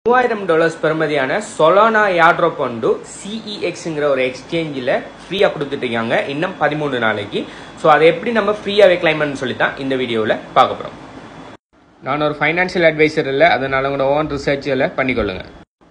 மூவாயிரம் டாலர்ஸ் பெறுமதியான Solana airdrop வந்து சிஇஎக்ஸ்ங்கிற ஒரு எக்ஸ்சேஞ்சில் ஃப்ரீயாக கொடுத்துட்டு இருக்காங்க இன்னும் பதிமூணு நாளைக்கு ஸோ அதை எப்படி நம்ம ஃப்ரீயாகவே கிளைம் பண்ணு சொல்லி தான் இந்த வீடியோவில் பார்க்க போகிறோம் நான் ஒரு ஃபைனான்ஷியல் அட்வைசர் இல்லை அதனால உங்களோட ஓன் ரிசர்ச்சில் பண்ணிக்கொள்ளுங்க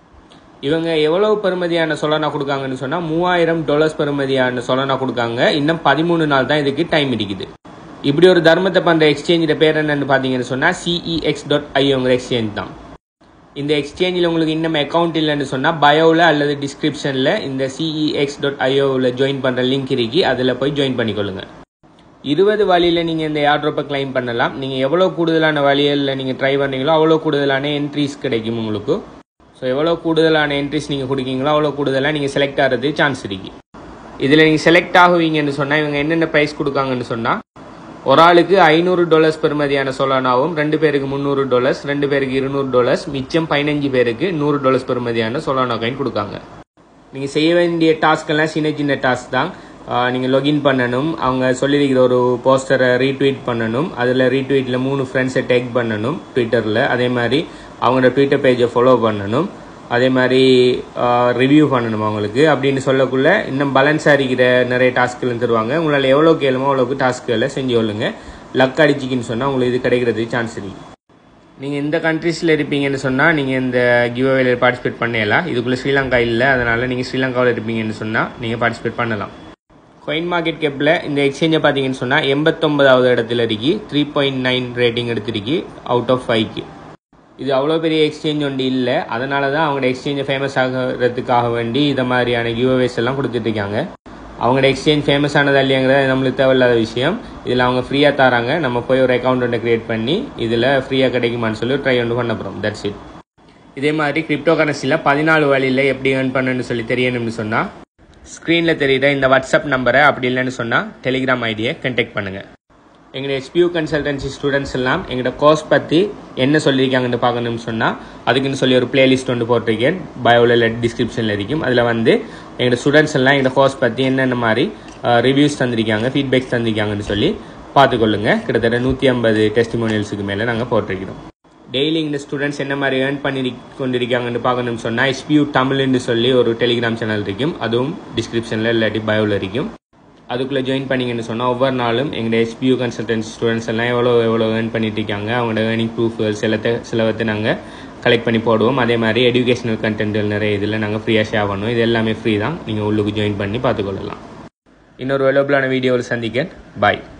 இவங்க எவ்வளவு பெறுமதியான சொலனா கொடுக்காங்கன்னு சொன்னால் மூவாயிரம் டாலர்ஸ் பெறுமதியான சொலனா கொடுக்காங்க இன்னும் பதிமூணு நாள் தான் இதுக்கு டைம் இருக்குது இப்படி ஒரு தர்மத்தை பண்ணுற எக்ஸ்சேஞ்சோட பேர் என்னன்னு பார்த்தீங்கன்னு சொன்னால் சிஇஎக்ஸ் டாட் ஐயோங்கிற எக்ஸ்சேஞ்ச் தான் இந்த எக்ஸ்சேஞ்சில் உங்களுக்கு இன்னும் அக்கௌண்ட் இல்லைன்னு சொன்னால் பயோவில் அல்லது டிஸ்கிரிப்ஷனில் இந்த சிஇஎக்ஸ் டாட் ஐஓவில் ஜாயின் பண்ணுற லிங்க் இருக்கு அதில் போய் ஜாயின் பண்ணிக்கொள்ளுங்க இருபது வழியில் நீங்கள் இந்த ஏர்ட்ராப்பை கிளைம் பண்ணலாம் நீங்கள் எவ்வளோ கூடுதலான வழிகளில் நீங்கள் ட்ரை பண்ணீங்களோ அவ்வளோ கூடுதலான என்ட்ரிஸ் கிடைக்கும் உங்களுக்கு ஸோ எவ்வளோ கூடுதலான என்ட்ரிஸ் நீங்கள் கொடுக்கீங்களோ அவ்வளோ கூடுதலாக நீங்கள் செலக்ட் ஆகிறது சான்ஸ் இருக்கு இதில் நீங்கள் செலக்ட் ஆகுவீங்கன்னு சொன்னால் இவங்க என்னென்ன ப்ரைஸ் கொடுக்காங்கன்னு சொன்னால் ஒரு ஆளுக்கு ஐநூறு டாலர்ஸ் பெறுமதியான சொலானாவும் ரெண்டு பேருக்கு முந்நூறு டாலர்ஸ் ரெண்டு பேருக்கு இருநூறு டாலர்ஸ் மிச்சம் பதினஞ்சு பேருக்கு நூறு டாலர்ஸ் பெறுமதியான சொலானா காயின் கொடுக்காங்க நீங்கள் செய்ய வேண்டிய டாஸ்க் எல்லாம் சின்ன சின்ன டாஸ்க் தான் நீங்கள் லொகின் பண்ணணும் அவங்க சொல்லியிருக்கிற ஒரு போஸ்டரை ரீட்வீட் பண்ணணும் அதில் ரீட்வீட்டில் மூணு ஃப்ரெண்ட்ஸை டேக் பண்ணணும் ட்விட்டரில் அதே மாதிரி அவங்களோட ட்விட்டர் பேஜை ஃபாலோ பண்ணணும் அதே மாதிரி ரிவ்யூ பண்ணணும் அவங்களுக்கு அப்படின்னு சொல்லக்குள்ள இன்னும் பேலன்ஸாக இருக்கிற நிறைய டாஸ்க்கள் தருவாங்க உங்களால் எவ்வளோ கேளுமோ அவ்வளோக்கு டாஸ்க்குகளை செஞ்சு கொள்ளுங்க லக் அடிச்சிக்கின்னு சொன்னால் உங்களுக்கு இது கிடைக்கிறதுக்கு சான்ஸ் இருக்கு நீங்கள் இந்த கண்ட்ரீஸில் இருப்பீங்கன்னு சொன்னால் நீங்கள் இந்த கிவ் அவேல பார்ட்டிசிபேட் பண்ணலாம் இதுக்குள்ளே ஸ்ரீலங்கா இல்லை அதனால் நீங்கள் ஸ்ரீலங்காவில் இருப்பீங்கன்னு சொன்னால் நீங்கள் பார்ட்டிசிபேட் பண்ணலாம் coin மார்க்கெட் கேப்பில் இந்த எக்ஸ்சேஞ்சை பார்த்தீங்கன்னு சொன்னால் எண்பத்தொன்பதாவது இடத்துல இருக்கு த்ரீ பாயிண்ட் நைன் ரேட்டிங் எடுத்திருக்கு அவுட் ஆஃப் ஃபைவ்க்கு இது அவ்வளோ பெரிய எக்ஸ்சேஞ்ச் ஒன்று இல்லை அதனால தான் அவங்களோட எக்ஸ்சேஞ்சை ஃபேமஸ் ஆகிறதுக்காக வேண்டி இந்த மாதிரியான கிவ்அவேஸ் எல்லாம் கொடுத்துட்ருக்காங்க அவங்களோட எக்ஸ்சேஞ்ச் ஃபேமஸ் ஆனதா இல்லையாங்கிறது நம்மளுக்கு தேவையில்லாத விஷயம் இதில் அவங்க ஃப்ரீயாக தராங்க நம்ம போய் ஒரு அக்கௌண்ட் ஒன்று க்ரியேட் பண்ணி இதில் ஃப்ரீயாக கிடைக்குமான்னு சொல்லி ட்ரை ஒன்று பண்ண போகிறோம் தட்ஸ் இட் இதே மாதிரி கிரிப்டோ கரன்சியில் பதினாலு வழியில் எப்படி ஏர்ன் பண்ணணும்னு சொல்லி தெரியணும்னு சொன்னால் ஸ்க்ரீனில் தெரியுற இந்த வாட்ஸ்அப் நம்பரை அப்படி இல்லைன்னு சொன்னால் டெலிகிராம் ஐடியை கண்டெக்ட் பண்ணுங்கள் எங்களோட எஸ்பியூ கன்சல்டன்சி ஸ்டூடெண்ட்ஸ் எல்லாம் எங்களோட கோர்ஸ் பற்றி என்ன சொல்லியிருக்காங்கன்னு பார்க்கணும்னு சொன்னால் அதுக்குன்னு சொல்லி ஒரு பிளேலிஸ்ட் ஒன்று போட்டிருக்கேன் பயோவில் டிஸ்கிரிப்ஷனில் இருக்கும் அதில் வந்து எங்களோட ஸ்டூடெண்ட்ஸ் எல்லாம் எங்களோட கோர்ஸ் பற்றி என்னென்ன மாதிரி ரிவ்யூஸ் தந்திருக்காங்க ஃபீட்பேக்ஸ் தந்திருக்காங்கன்னு சொல்லி பார்த்துக்கொள்ளுங்க கிட்டத்தட்ட நூற்றி ஐம்பது டெஸ்டிமோனியல்ஸுக்கு மேலே நாங்கள் போட்டிருக்கிறோம் டெய்லி இந்த ஸ்டூடெண்ட்ஸ் என்ன மாதிரி ஏர்ன் பண்ணி கொண்டிருக்காங்கன்னு பார்க்கணும்னு சொன்னால் எஸ்பியூ தமிழ்னு சொல்லி ஒரு டெலிகிராம் சேனல் இருக்கும் அதுவும் டிஸ்கிரிப்ஷனில் இல்லாட்டி பயோவில் இருக்கும் அதுக்குள்ளே ஜாயின் பண்ணிங்கன்னு சொன்னால் ஒவ்வொரு நாளும் எங்களோட எஸ்பியூ கன்சல்டன்சி ஸ்டூடெண்ட்ஸ் எல்லாம் எவ்வளோ எவ்வளோ ஏர்ன் பண்ணிட்டு இருக்காங்க அவங்களோட ஏர்னிங் ப்ரூஃப்கள் சிலத்தை சிலவத்தை நாங்கள் கலெக்ட் பண்ணி போடுவோம் அதே மாதிரி எஜுகேஷனல் கண்டென்ட்கள் நிறைய இதில் நாங்கள் ஃப்ரீயாக ஷேர் பண்ணுவோம் இது எல்லாமே ஃப்ரீ தான் நீங்கள் உள்ளுக்கு ஜாயின் பண்ணி பார்த்துக்கொள்ளலாம் இன்னொரு வெலபிளான வீடியோவில் சந்திக்க பாய்